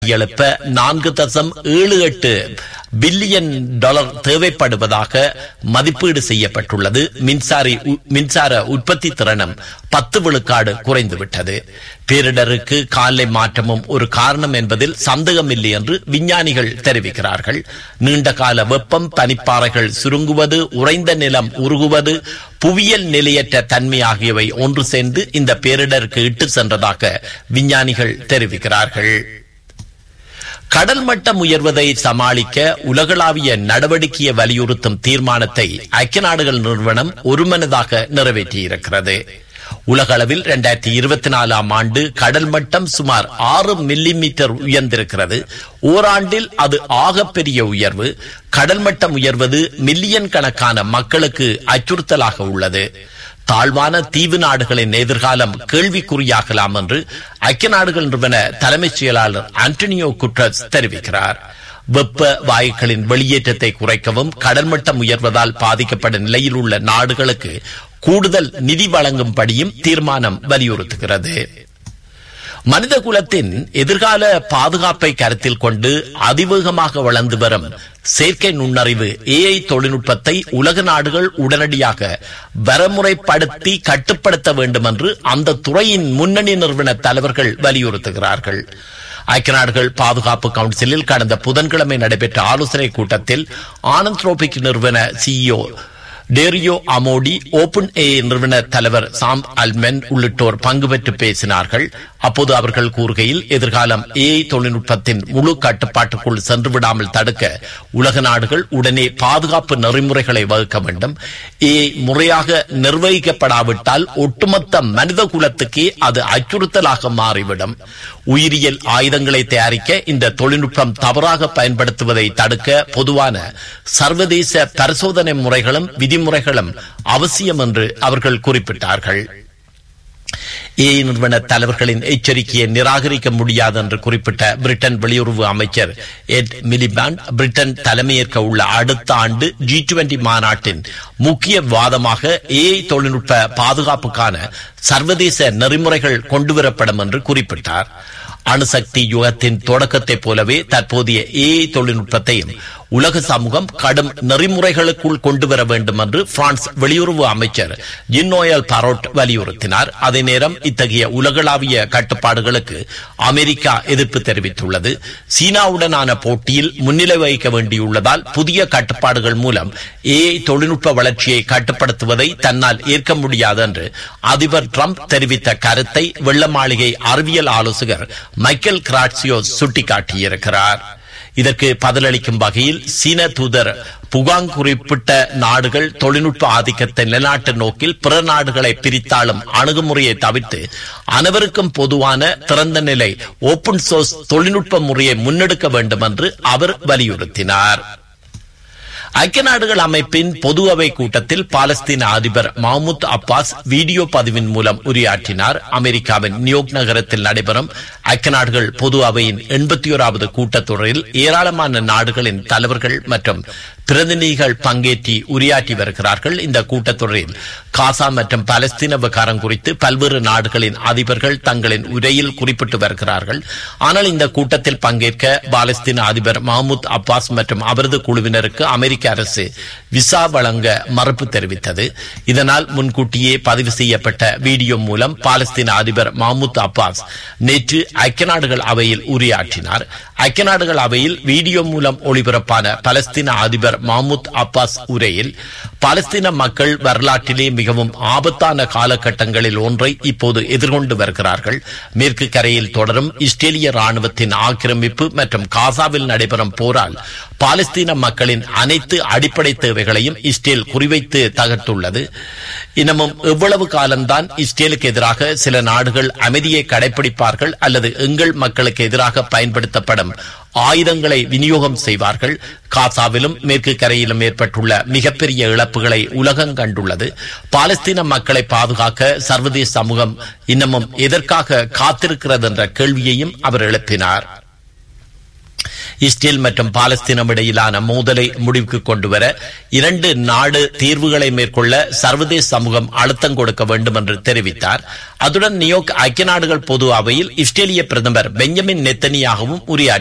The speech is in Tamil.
எழுப்ப நான்கு தசம் ஏழு எட்டு பில்லியன் டாலர் தேவைப்படுவதாக மதிப்பீடு செய்யப்பட்டுள்ளது மின்சாரி மின்சார உற்பத்தி திறனும் பத்து விழுக்காடு குறைந்துவிட்டது பேரிடருக்கு காலை மாற்றமும் ஒரு காரணம் என்பதில் சந்தேகமில்லை என்று விஞ்ஞானிகள் தெரிவிக்கிறார்கள் நீண்ட கால வெப்பம் பனிப்பாறைகள் சுருங்குவது உறைந்த நிலம் உருகுவது புவியியல் நிலையற்ற தன்மை ஆகியவை ஒன்று சேர்ந்து இந்த பேரிடருக்கு இட்டு சென்றதாக விஞ்ஞானிகள் தெரிவிக்கிறார்கள் கடல் மட்டம் உயர்வதை சமாளிக்க உலகளாவிய நடவடிக்கையை வலியுறுத்தும் தீர்மானத்தை ஐக்கிய நாடுகள் நிறுவனம் ஒருமனதாக நிறைவேற்றியிருக்கிறது உலகளவில் இரண்டாயிரத்தி இருபத்தி நாலாம் ஆண்டு கடல் மட்டம் சுமார் ஆறு மில்லி மீட்டர் உயர்ந்திருக்கிறது ஓராண்டில் அது ஆகப்பெரிய உயர்வு கடல் மட்டம் உயர்வது மில்லியன் கணக்கான மக்களுக்கு அச்சுறுத்தலாக உள்ளது தாழ்வான தீவு நாடுகளின் எதிர்காலம் கேள்விக்குறியாகலாம் என்று ஐக்கிய நாடுகள் நிறுவன தலைமைச் செயலாளர் ஆண்டனியோ குட்ரஸ் தெரிவிக்கிறார் வெப்ப வாயுக்களின் வெளியேற்றத்தை குறைக்கவும் கடல் மட்டம் உயர்வதால் பாதிக்கப்படும் நிலையில் உள்ள நாடுகளுக்கு கூடுதல் நிதி வழங்கும்படியும் தீர்மானம் வலியுறுத்துகிறது மனித குலத்தின் எதிர்கால பாதுகாப்பை கருத்தில் கொண்டு அதிவேகமாக வளர்ந்து வரும் செயற்கை நுண்ணறிவு ஏஐ தொழில்நுட்பத்தை உலக நாடுகள் உடனடியாக வரமுறைப்படுத்தி கட்டுப்படுத்த வேண்டும் என்று அந்த துறையின் முன்னணி நிறுவன தலைவர்கள் வலியுறுத்துகிறார்கள் ஐக்கிய நாடுகள் பாதுகாப்பு கவுன்சிலில் கடந்த புதன்கிழமை நடைபெற்ற ஆலோசனை கூட்டத்தில் ஆனந்த் ரோபிக் நிறுவன சிஇஓ டேரியோ அமோடி ஓபன் ஏ நிறுவன தலைவர் சாம் அல்மென் உள்ளிட்டோர் பங்கு பெற்று பேசினார்கள் அப்போது அவர்கள் கூறுகையில் எதிர்காலம் ஏஐ தொழில்நுட்பத்தின் முழு கட்டுப்பாட்டுக்குள் சென்று விடாமல் தடுக்க உலக நாடுகள் உடனே பாதுகாப்பு நெறிமுறைகளை வகுக்க வேண்டும் ஏஐ முறையாக நிர்வகிக்கப்படாவிட்டால் ஒட்டுமொத்த மனித குலத்துக்கே அது அச்சுறுத்தலாக மாறிவிடும் உயிரியல் ஆயுதங்களை தயாரிக்க இந்த தொழில்நுட்பம் தவறாக பயன்படுத்துவதை தடுக்க பொதுவான சர்வதேச பரிசோதனை முறைகளும் விதிமுறைகளும் அவசியம் என்று அவர்கள் குறிப்பிட்டார்கள் ஏஐ நிறுவன தலைவர்களின் எச்சரிக்கையை நிராகரிக்க முடியாது என்று குறிப்பிட்ட பிரிட்டன் வெளியுறவு அமைச்சர் எட் மிலிபாண்ட் பிரிட்டன் தலைமையேற்க உள்ள அடுத்த ஆண்டு ஜி டுவெண்டி மாநாட்டின் முக்கிய வாதமாக ஏஐ தொழில்நுட்ப பாதுகாப்புக்கான சர்வதேச நெறிமுறைகள் கொண்டுவரப்படும் என்று குறிப்பிட்டார் அணுசக்தி யுகத்தின் தொடக்கத்தை போலவே தற்போதைய ஏஐ தொழில்நுட்பத்தையும் உலக சமூகம் கடும் நெறிமுறைகளுக்குள் கொண்டு வர வேண்டும் என்று பிரான்ஸ் வெளியுறவு அமைச்சர் ஜின்னோயல் பரோட் வலியுறுத்தினார் அதே நேரம் இத்தகைய உலகளாவிய கட்டுப்பாடுகளுக்கு அமெரிக்கா எதிர்ப்பு தெரிவித்துள்ளது சீனாவுடனான போட்டியில் முன்னிலை வகிக்க வேண்டியுள்ளதால் புதிய கட்டுப்பாடுகள் மூலம் ஏஐ தொழில்நுட்ப வளர்ச்சியை கட்டுப்படுத்துவதை தன்னால் ஏற்க முடியாது என்று அதிபர் டிரம்ப் தெரிவித்த கருத்தை வெள்ள மாளிகை அறிவியல் ஆலோசகர் மைக்கேல் கிராட்சியோ சுட்டிக்காட்டியிருக்கிறார் இதற்கு பதிலளிக்கும் வகையில் சீன தூதர் புகாங் குறிப்பிட்ட நாடுகள் தொழில்நுட்ப ஆதிக்கத்தை நிலைநாட்டு நோக்கில் பிற நாடுகளை பிரித்தாளும் அணுகுமுறையை தவிர்த்து அனைவருக்கும் பொதுவான திறந்த நிலை ஓபன் சோர்ஸ் தொழில்நுட்ப முறையை முன்னெடுக்க வேண்டும் என்று அவர் வலியுறுத்தினார் ஐக்கிய நாடுகள் அமைப்பின் பொது அவை கூட்டத்தில் பாலஸ்தீன அதிபர் மஹமூத் அப்பாஸ் வீடியோ பதிவின் மூலம் உரையாற்றினார் அமெரிக்காவின் நியூயோர்க் நகரத்தில் நடைபெறும் ஐக்கிய நாடுகள் பொது அவையின் எண்பத்தி ஓராவது கூட்டத்தொடரில் ஏராளமான நாடுகளின் தலைவர்கள் மற்றும் பிரதிநிதிகள் பங்கேற்றி உரையாற்றி வருகிறார்கள் இந்த கூட்டத்தொடரில் காசா மற்றும் பாலஸ்தீன விவகாரம் குறித்து பல்வேறு நாடுகளின் அதிபர்கள் தங்களின் உரையில் குறிப்பிட்டு வருகிறார்கள் ஆனால் இந்த கூட்டத்தில் பங்கேற்க பாலஸ்தீன அதிபர் மஹமூத் அப்பாஸ் மற்றும் அவரது குழுவினருக்கு அமெரிக்க அரசு விசா வழங்க மறுப்பு தெரிவித்தது இதனால் முன்கூட்டியே பதிவு செய்யப்பட்ட வீடியோ மூலம் பாலஸ்தீன அதிபர் மஹமூத் அப்பாஸ் நேற்று ஐக்கிய நாடுகள் அவையில் உரையாற்றினார் ஐக்கிய நாடுகள் அவையில் வீடியோ மூலம் ஒளிபரப்பான பலஸ்தீன அதிபர் மஹமூத் அப்பாஸ் உரையில் பாலஸ்தீன மக்கள் வரலாற்றிலே மிகவும் ஆபத்தான காலகட்டங்களில் ஒன்றை இப்போது எதிர்கொண்டு வருகிறார்கள் மேற்கு கரையில் தொடரும் இஸ்ரேலிய ராணுவத்தின் ஆக்கிரமிப்பு மற்றும் காசாவில் நடைபெறும் போரால் பாலஸ்தீன மக்களின் அனைத்து அடிப்படை தேவைகளையும் இஸ்ரேல் குறிவைத்து தகர்த்துள்ளது இன்னமும் எவ்வளவு காலம்தான் இஸ்ரேலுக்கு எதிராக சில நாடுகள் அமைதியை கடைபிடிப்பார்கள் அல்லது எங்கள் மக்களுக்கு எதிராக பயன்படுத்தப்படும் ஆயுதங்களை விநியோகம் செய்வார்கள் காசாவிலும் மேற்கு கரையிலும் ஏற்பட்டுள்ள மிகப்பெரிய இழப்புகளை உலகம் கண்டுள்ளது பாலஸ்தீன மக்களை பாதுகாக்க சர்வதேச சமூகம் இன்னமும் எதற்காக காத்திருக்கிறது என்ற கேள்வியையும் அவர் எழுப்பினார் இஸ்ரேல் மற்றும் பாலஸ்தீனம் இடையிலான மோதலை முடிவுக்கு கொண்டுவர இரண்டு நாடு தீர்வுகளை மேற்கொள்ள சர்வதேச சமூகம் அழுத்தம் கொடுக்க வேண்டும் என்று தெரிவித்தார் அதுடன் நியோக் ஐக்கிய நாடுகள் பொது அவையில் இஸ்ரேலிய பிரதமர் பெஞ்சமின் நெத்தனியாகவும் உரையாற்றினார்